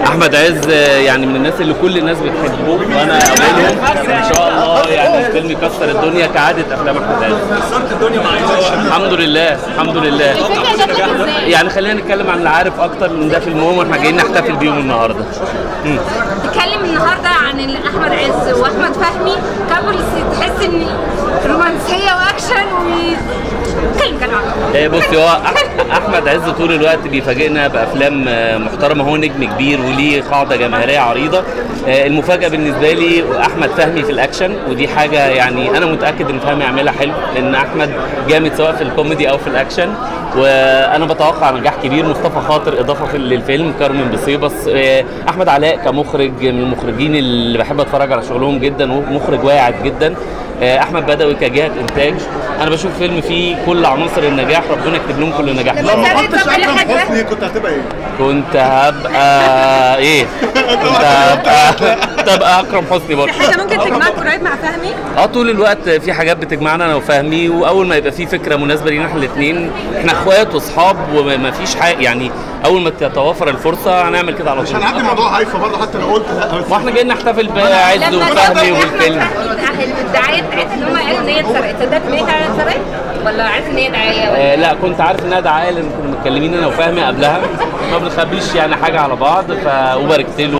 احمد عز يعني من الناس اللي كل الناس بتحبه وانا اولهم ان شاء الله يعني الفيلم يكسر الدنيا كعاده افلام احمد عز كسرت الدنيا معايا الحمد لله الحمد لله الفكره جات لك ازاي؟ يعني خلينا نتكلم عن العارف اكتر من ده في المهم واحنا جايين نحتفل بيهم النهارده مم. نتكلم النهارده عن ال- احمد عز واحمد فهمي كابلز تحس ان رومانسيه واكشن و اتكلم كلام إيه بص هو أح- احمد عز طول الوقت بيفاجئنا بافلام آه، محترمه هو نجم كبير وليه قاعده جماهيريه عريضه آه، المفاجاه بالنسبه لي احمد فهمي في الاكشن ودي حاجه يعني انا متاكد ان فهمي يعملها حلو لان احمد جامد سواء في الكوميدي او في الاكشن وانا بتوقع نجاح كبير مصطفى خاطر اضافه في للفيلم كارمن بصيبس آه، احمد علاء كمخرج من المخرجين اللي بحب اتفرج على شغلهم جدا ومخرج واعد جدا آه، احمد بدوي كجهه انتاج انا بشوف فيلم فيه كل عناصر النجاح ربنا يكتب لهم كل نجاح لما لو ما ثابت كنتش طبعا اكرم حاجة. حسني كنت هتبقى ايه؟ كنت هبقى ايه كنت هبقى تبقى اكرم حسني برضه حاجه ممكن تجمعك قريب مع فهمي اه طول الوقت في حاجات بتجمعنا انا وفهمي واول ما يبقى في فكره مناسبه لينا احنا الاثنين احنا اخوات واصحاب وما فيش حاجه يعني اول ما تتوافر الفرصه هنعمل كده على مش طول هنعدي موضوع هايفا برضه حتى لو قلت لا بس واحنا جايين نحتفل بعز لما وفهمي أحمد والفيلم فهمي الدعايه بتاعتها ان هم قالوا ان هي اتسرقت صدقت ان هي فعلا اتسرقت ولا عارف ان هي دعايه ولا آه لا كنت عارف انها دعايه لان كنا متكلمين انا وفهمي قبلها ما بنخبيش يعني حاجه على بعض ف وباركت له